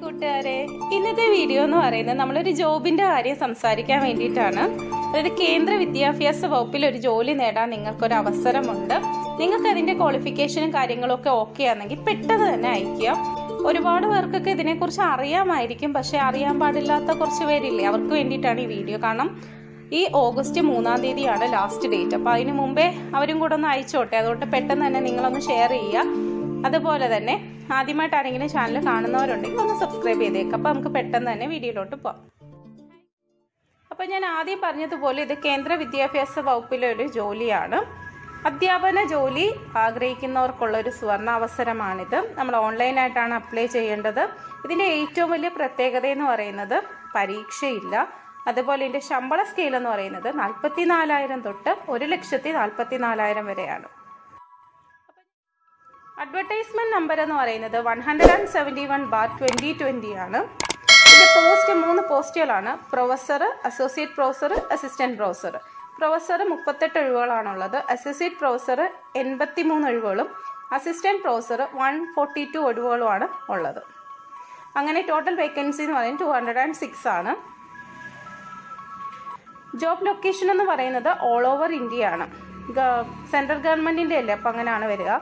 കൂട്ടുകാരെ ഇന്നത്തെ വീഡിയോ എന്ന് പറയുന്നത് നമ്മളൊരു ജോബിന്റെ കാര്യം സംസാരിക്കാൻ വേണ്ടിയിട്ടാണ് അതായത് കേന്ദ്ര വിദ്യാഭ്യാസ വകുപ്പിൽ ഒരു ജോലി നേടാൻ നിങ്ങൾക്കൊരു അവസരമുണ്ട് നിങ്ങൾക്ക് അതിന്റെ ക്വാളിഫിക്കേഷനും കാര്യങ്ങളും ഒക്കെ ഓക്കെ ആണെങ്കിൽ പെട്ടെന്ന് തന്നെ അയക്കുക ഒരുപാട് പേർക്കൊക്കെ ഇതിനെക്കുറിച്ച് അറിയാമായിരിക്കും പക്ഷെ അറിയാൻ പാടില്ലാത്ത കുറച്ച് പേരില്ലേ അവർക്ക് വേണ്ടിയിട്ടാണ് ഈ വീഡിയോ കാരണം ഈ ഓഗസ്റ്റ് മൂന്നാം തീയതിയാണ് ലാസ്റ്റ് ഡേറ്റ് അപ്പോൾ അതിന് മുമ്പേ അവരും കൂടെ ഒന്ന് അയച്ചോട്ടെ അതുകൊണ്ട് പെട്ടെന്ന് തന്നെ നിങ്ങളൊന്ന് ഷെയർ ചെയ്യുക അതുപോലെ തന്നെ ആദ്യമായിട്ട് ആരെങ്കിലും ചാനൽ കാണുന്നവരുണ്ടെങ്കിൽ ഒന്ന് സബ്സ്ക്രൈബ് ചെയ്തേക്കാം അപ്പോൾ നമുക്ക് പെട്ടെന്ന് തന്നെ വീഡിയോയിലോട്ട് പോകാം അപ്പോൾ ഞാൻ ആദ്യം പറഞ്ഞതുപോലെ ഇത് കേന്ദ്ര വിദ്യാഭ്യാസ വകുപ്പിലെ ഒരു ജോലിയാണ് അധ്യാപന ജോലി ആഗ്രഹിക്കുന്നവർക്കുള്ള ഒരു സുവർണാവസരമാണിത് നമ്മൾ ഓൺലൈനായിട്ടാണ് അപ്ലൈ ചെയ്യേണ്ടത് ഇതിൻ്റെ ഏറ്റവും വലിയ പ്രത്യേകത എന്ന് പറയുന്നത് പരീക്ഷയില്ല അതുപോലെ ഇതിൻ്റെ ശമ്പള സ്കെയിൽ എന്ന് പറയുന്നത് നാൽപ്പത്തി നാലായിരം തൊട്ട് ഒരു ലക്ഷത്തി നാൽപ്പത്തി നാലായിരം വരെയാണ് അഡ്വർടൈസ്മെന്റ് നമ്പർ എന്ന് പറയുന്നത് one hundred and seventy one bar twenty twenty ആണ് ഇതിൻ്റെ പോസ്റ്റ് മൂന്ന് പോസ്റ്റുകളാണ് professor associate professor assistant professor professor മുപ്പത്തെട്ട് ഒഴിവുകളാണുള്ളത് അസോസിയേറ്റ് പ്രൊഫസർ എൺപത്തി മൂന്ന് ഒഴിവുകളും assistant professor one forty two ഒഴിവുകളുമാണ് ഉള്ളത് അങ്ങനെ ടോട്ടൽ വേക്കൻസി എന്ന് പറയുന്നത് ടു ഹൺഡ്രഡ് ആൻഡ് സിക്സ് ആണ് ജോബ് ലൊക്കേഷൻ എന്ന് പറയുന്നത് ഓൾ ഓവർ ഇന്ത്യ ആണ് സെൻട്രൽ ഗവൺമെൻറ്റിൻ്റെ അല്ലേ അപ്പം അങ്ങനെയാണ് വരിക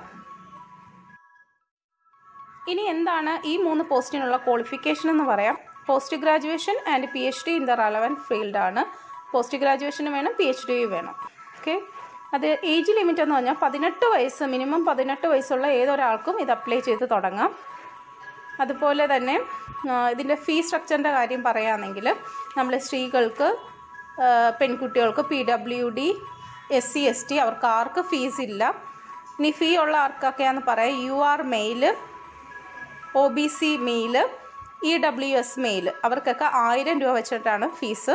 ഇനി എന്താണ് ഈ മൂന്ന് പോസ്റ്റിനുള്ള ക്വാളിഫിക്കേഷൻ എന്ന് പറയാം post graduation and P H D in the relevant ഫീൽഡാണ് പോസ്റ്റ് ഗ്രാജുവേഷന് വേണം പി എച്ച് ഡിയും വേണം ഓക്കെ അത് ഏജ് ലിമിറ്റ് എന്ന് പറഞ്ഞാൽ പതിനെട്ട് വയസ്സ് മിനിമം പതിനെട്ട് വയസ്സുള്ള ഏതൊരാൾക്കും ഇത് അപ്ലൈ ചെയ്ത് തുടങ്ങാം അതുപോലെ തന്നെ ഇതിൻ്റെ ഫീ സ്ട്രക്ചറിൻ്റെ കാര്യം പറയുകയാണെങ്കിൽ നമ്മൾ സ്ത്രീകൾക്ക് പെൺകുട്ടികൾക്ക് P W D S C S T അവർക്ക് ആർക്ക് ഫീസ് ഇല്ല ഇനി ഫീ ഉള്ള ആർക്കൊക്കെയാണെന്ന് പറയാം U R male O B C male E W S male അവർക്കൊക്കെ ആയിരം രൂപ വെച്ചിട്ടാണ് ഫീസ്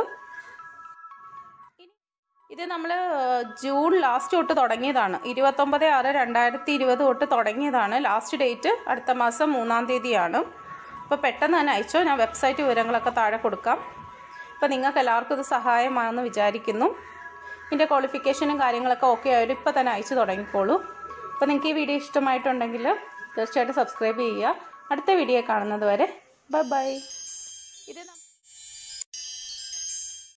ഇത് നമ്മൾ ജൂൺ ലാസ്റ്റ് തൊട്ട് തുടങ്ങിയതാണ് ഇരുപത്തൊമ്പത് ആറ് രണ്ടായിരത്തി ഇരുപത് തൊട്ട് തുടങ്ങിയതാണ് ലാസ്റ്റ് ഡേറ്റ് അടുത്ത മാസം മൂന്നാം തീയതിയാണ് അപ്പോൾ പെട്ടെന്ന് തന്നെ അയച്ചോ ഞാൻ വെബ്സൈറ്റ് വിവരങ്ങളൊക്കെ താഴെ കൊടുക്കാം അപ്പോൾ നിങ്ങൾക്ക് എല്ലാവർക്കും ഇത് സഹായമാണെന്ന് വിചാരിക്കുന്നു ഇതിൻ്റെ ക്വാളിഫിക്കേഷനും കാര്യങ്ങളൊക്കെ ഓക്കെ ആയാലും ഇപ്പോൾ തന്നെ അയച്ചു തുടങ്ങിക്കോളൂ അപ്പോൾ നിങ്ങൾക്ക് ഈ വീഡിയോ ഇഷ്ടമായിട്ടുണ്ടെങ്കിൽ തീർച്ചയായിട്ടും സബ്സ്ക്രൈബ് ചെയ്യുക അടുത്ത വീഡിയോ കാണുന്നത് വരെ ബൈ ബൈ ഇത്